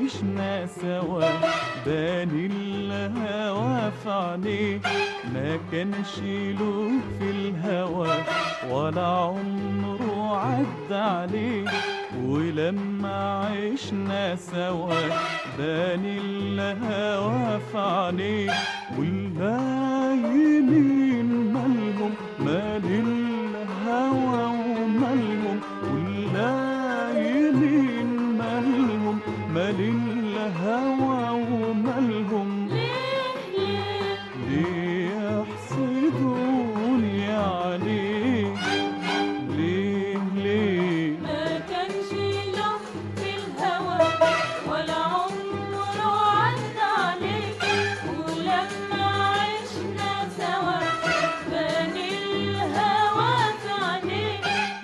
عشنا سوا باني الهوى في عينيه ما كانش له في الهوى ولا عمره عدى عليه ولما عشنا سوا باني الهوى في عينيه واللايمين مالهم مال الهوى ومالهم واللايمين مالهم مال الهوى ومالهم ليه يحسدوني عليه ليه ليه ما كانش له في الهوى ولا عمره عدى عليك ولما عشنا سوا باني الهوى في عينيك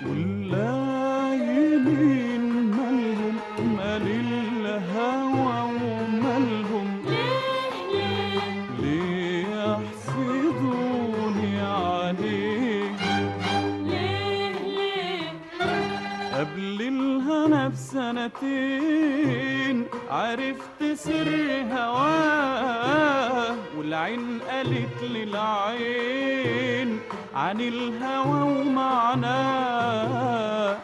واللايمين مالهم مال الهوى ومالهم ليه ليه ليه يحسدوني عليه ليه ليه قبل الهنا بسنتين عرفت سر هواه والعين قالت للعين عن الهوى ومعناه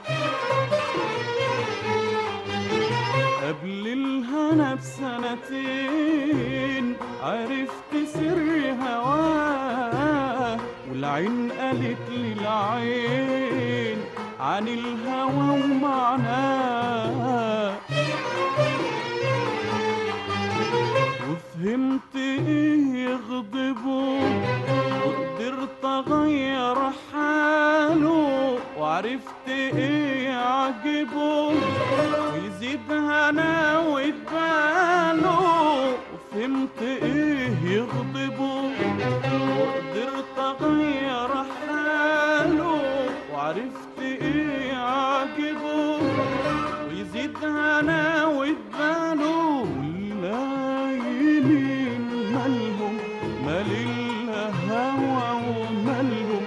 قبل الهنا بسنتين عرفت سر هواه والعين قالت للعين عن الهوى ومعناه وفهمت ايه يغضبه وقدرت اغير حاله وعرفت ايه يعجبه ويزيد هنا ويتباله وفهمت ايه يغضبه وقدرت اغير حاله وعرفت ايه يعجبه ويزيد هنا ويتباله واللايمين مالهم مال الهوى ومالهم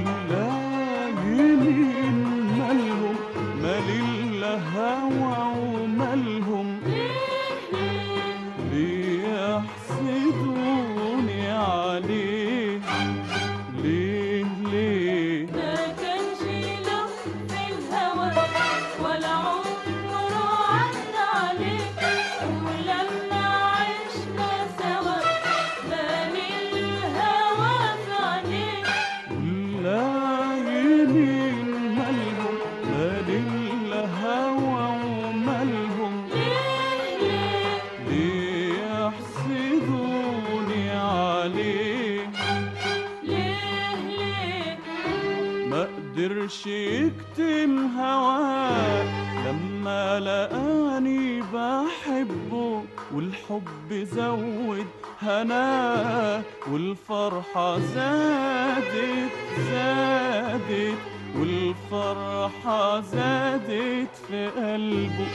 واللايمين مالهم مال الهوى ومالهم ليه يحسدوني عليه ليه ليه ما كانش له في الهوى ولا عمره عدى عليك ولما عشنا سوا باني الهوى في عينيك واللايمين مالهم مال الهوى ومالهم ليه ليه ليه يحسدوني عليه ليه ليه ما قدرش يكتم هواه لما لقاني بحبه والحب زود هناه والفرحة زادت زادت والفرحة زادت في قلبه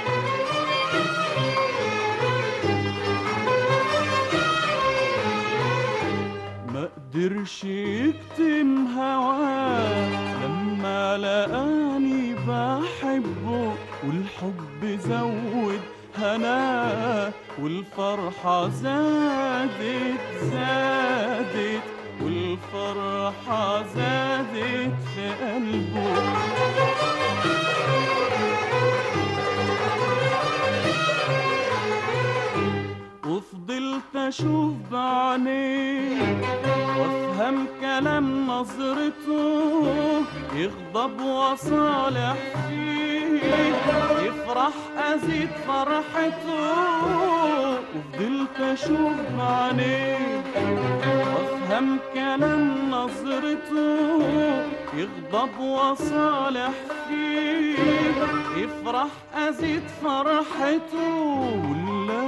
ما قدرش يكتم هواه لما لقاني بحبه والحب زود هناه والفرحة زادت زادت والفرحة زادت في قلبه وفضلت اشوف بعينيه وافهم كلام نظرته يغضب وصالح فيه يفرح ازيد فرحته وفضلت اشوف بعينيه وافهم كلام نظرته يغضب وصالح فيه يفرح ازيد فرحته